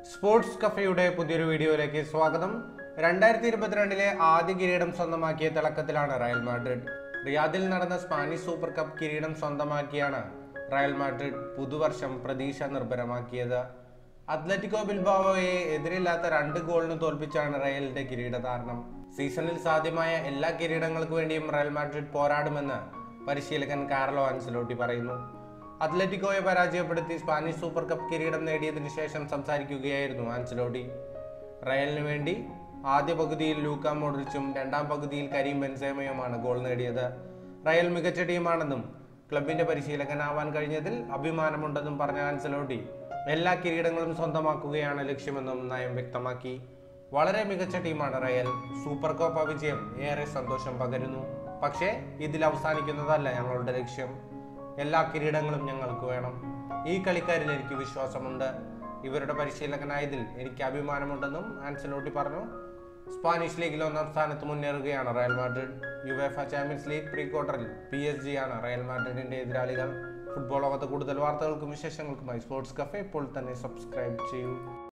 sports കഫയുടെ പുതിയൊരു വീഡിയോയിലേക്ക് സ്വാഗതം രണ്ടായിരത്തി ഇരുപത്തിരണ്ടിലെ ആദ്യ കിരീടം സ്വന്തമാക്കിയ തിളക്കത്തിലാണ് റയൽ മാഡ്രിഡ് റിയാദിൽ നടന്ന സ്പാനിഷ് സൂപ്പർ കപ്പ് കിരീടം സ്വന്തമാക്കിയാണ് റയൽ മാഡ്രിഡ് പുതുവർഷം പ്രതീക്ഷ നിർഭരമാക്കിയത് അത്ലറ്റിക്കോ ബിൽബാവോയെ എതിരില്ലാത്ത രണ്ട് ഗോളിന് തോൽപ്പിച്ചാണ് റയലിന്റെ കിരീടധാരണം സീസണിൽ സാധ്യമായ എല്ലാ കിരീടങ്ങൾക്ക് വേണ്ടിയും റയൽ മാഡ്രിഡ് പോരാടുമെന്ന് പരിശീലകൻ കാർലോ ആൻസലോട്ടി പറയുന്നു അത്ലറ്റിക്കോയെ പരാജയപ്പെടുത്തി സ്പാനിഷ് സൂപ്പർ കപ്പ് കിരീടം നേടിയതിനു ശേഷം സംസാരിക്കുകയായിരുന്നു ആൻസലോട്ടി റയലിന് വേണ്ടി ആദ്യ പകുതിയിൽ ലൂക്ക മോഡ്രിച്ചും രണ്ടാം പകുതിയിൽ കരീം ബെൻസേമയുമാണ് ഗോൾ നേടിയത് റയൽ മികച്ച ടീമാണെന്നും ക്ലബിന്റെ പരിശീലകനാവാൻ കഴിഞ്ഞതിൽ അഭിമാനമുണ്ടെന്നും പറഞ്ഞ ആൻസലോട്ടി എല്ലാ കിരീടങ്ങളും സ്വന്തമാക്കുകയാണ് ലക്ഷ്യമെന്നും നയം വ്യക്തമാക്കി വളരെ മികച്ച ടീമാണ് റയൽ സൂപ്പർ കോപ്പ വിജയം ഏറെ സന്തോഷം പകരുന്നു പക്ഷേ ഇതിൽ അവസാനിക്കുന്നതല്ല ഞങ്ങളുടെ ലക്ഷ്യം എല്ലാ കിരീടങ്ങളും ഞങ്ങൾക്ക് വേണം ഈ കളിക്കാരിൽ എനിക്ക് വിശ്വാസമുണ്ട് ഇവരുടെ പരിശീലകനായതിൽ എനിക്ക് അഭിമാനമുണ്ടെന്നും ആൻസലോട്ടി പറഞ്ഞു സ്പാനിഷ് ലീഗിൽ ഒന്നാം സ്ഥാനത്ത് മുന്നേറുകയാണ് Real Madrid UEFA Champions League pre ക്വാർട്ടറിൽ പി എസ് ജി ആണ് റയൽ മാഡ്രിഡിന്റെ എതിരാളികൾ ഫുട്ബോൾ ലോകത്ത് കൂടുതൽ വാർത്തകൾക്കും വിശേഷങ്ങൾക്കുമായി സ്പോർട്സ് കഫേ ഇപ്പോൾ തന്നെ സബ്സ്ക്രൈബ് ചെയ്യൂ